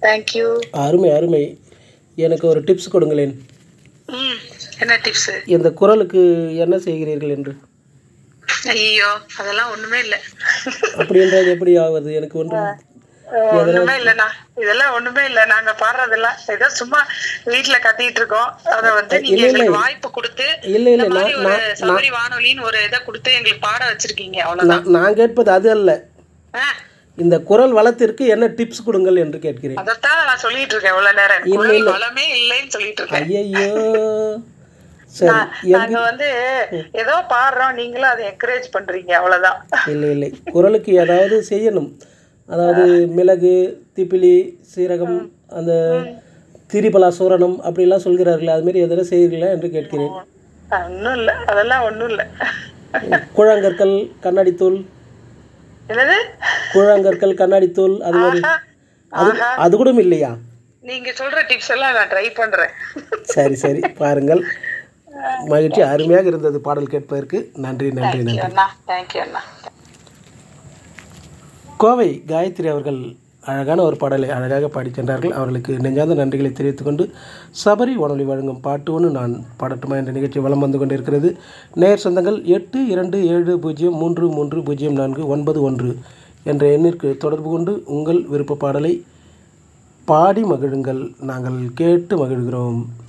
Thank you அருமை அருமை எனக்கு ஒரு டிப்ஸ் கொடுங்களேன் ம் என்ன டிப்ஸ் இந்த குரலுக்கு என்ன செய்கிறீர்கள் என்று ஐயோ அதெல்லாம் ஒண்ணுமே இல்ல அப்படி என்றால் எப்படி ஆவது எனக்கு ஒன்று ஒண்ணுமே இல்லண்ணா இதெல்லாம் ஒண்ணுமே இல்ல நாங்க பாடுறதெல்லாம் ஏதோ சும்மா வீட்டுல கத்திட்டு இருக்கோம் அத வந்து நீங்க இல்ல, இல்ல. எங்களுக்கு வாய்ப்பு கொடுத்து இல்ல, இல்ல, இந்த மாதிரி நான்- ஒரு நான்- சபரி வானொலின்னு ஒரு இதை கொடுத்து எங்களுக்கு பாட வச்சிருக்கீங்க அவ்வளவுதான் நான் நான் கேட்பது அது அல்ல ஆ, இந்த குரல் வளத்திற்கு என்ன டிப்ஸ் கொடுங்கள் என்று கேட்கிறேன் அதைத்தான் நான் சொல்லிட்டு இருக்கேன் இவ்வளவு நேரம் எனக்கு குரல் வளமே இல்லைன்னு சொல்லிட்டு இருக்கேன் ஐயையோ சரி நாங்க வந்து ஏதோ பாடுறோம் நீங்களும் அதை என்கரேஜ் பண்றீங்க அவ்வளவுதான் இல்லை இல்லை குரலுக்கு ஏதாவது செய்யணும் அதாவது மிளகு திப்பிலி சீரகம் அந்த திரிபலா சூரணம் அப்படிலாம் சொல்கிறார்களே அது மாதிரி எதனா செய்கிறீர்களா என்று கேட்கிறேன் ஒண்ணும் இல்ல அதெல்லாம் ஒண்ணும் இல்ல கூழாங்கற்கள் கண்ணாடித்தூள் என்னது கூழாங்கற்கள் கண்ணாடித்தூள் அது மாதிரி அது அது கூட இல்லையா நீங்க சொல்ற டிப்ஸ் எல்லாம் நான் ட்ரை பண்றேன் சரி சரி பாருங்கள் மகிழ்ச்சி அருமையாக இருந்தது பாடல் கேட்பதற்கு நன்றி நன்றி நன்றி அண்ணா தேங்க்யூ அண்ணா கோவை காயத்ரி அவர்கள் அழகான ஒரு பாடலை அழகாக பாடிச் சென்றார்கள் அவர்களுக்கு நெஞ்சார்ந்த நன்றிகளை தெரிவித்துக் கொண்டு சபரி வானொலி வழங்கும் பாட்டு ஒன்று நான் பாடட்டுமா என்ற நிகழ்ச்சி வலம் வந்து கொண்டிருக்கிறது நேர் சொந்தங்கள் எட்டு இரண்டு ஏழு பூஜ்ஜியம் மூன்று மூன்று பூஜ்ஜியம் நான்கு ஒன்பது ஒன்று என்ற எண்ணிற்கு தொடர்பு கொண்டு உங்கள் விருப்ப பாடலை பாடி மகிழுங்கள் நாங்கள் கேட்டு மகிழ்கிறோம்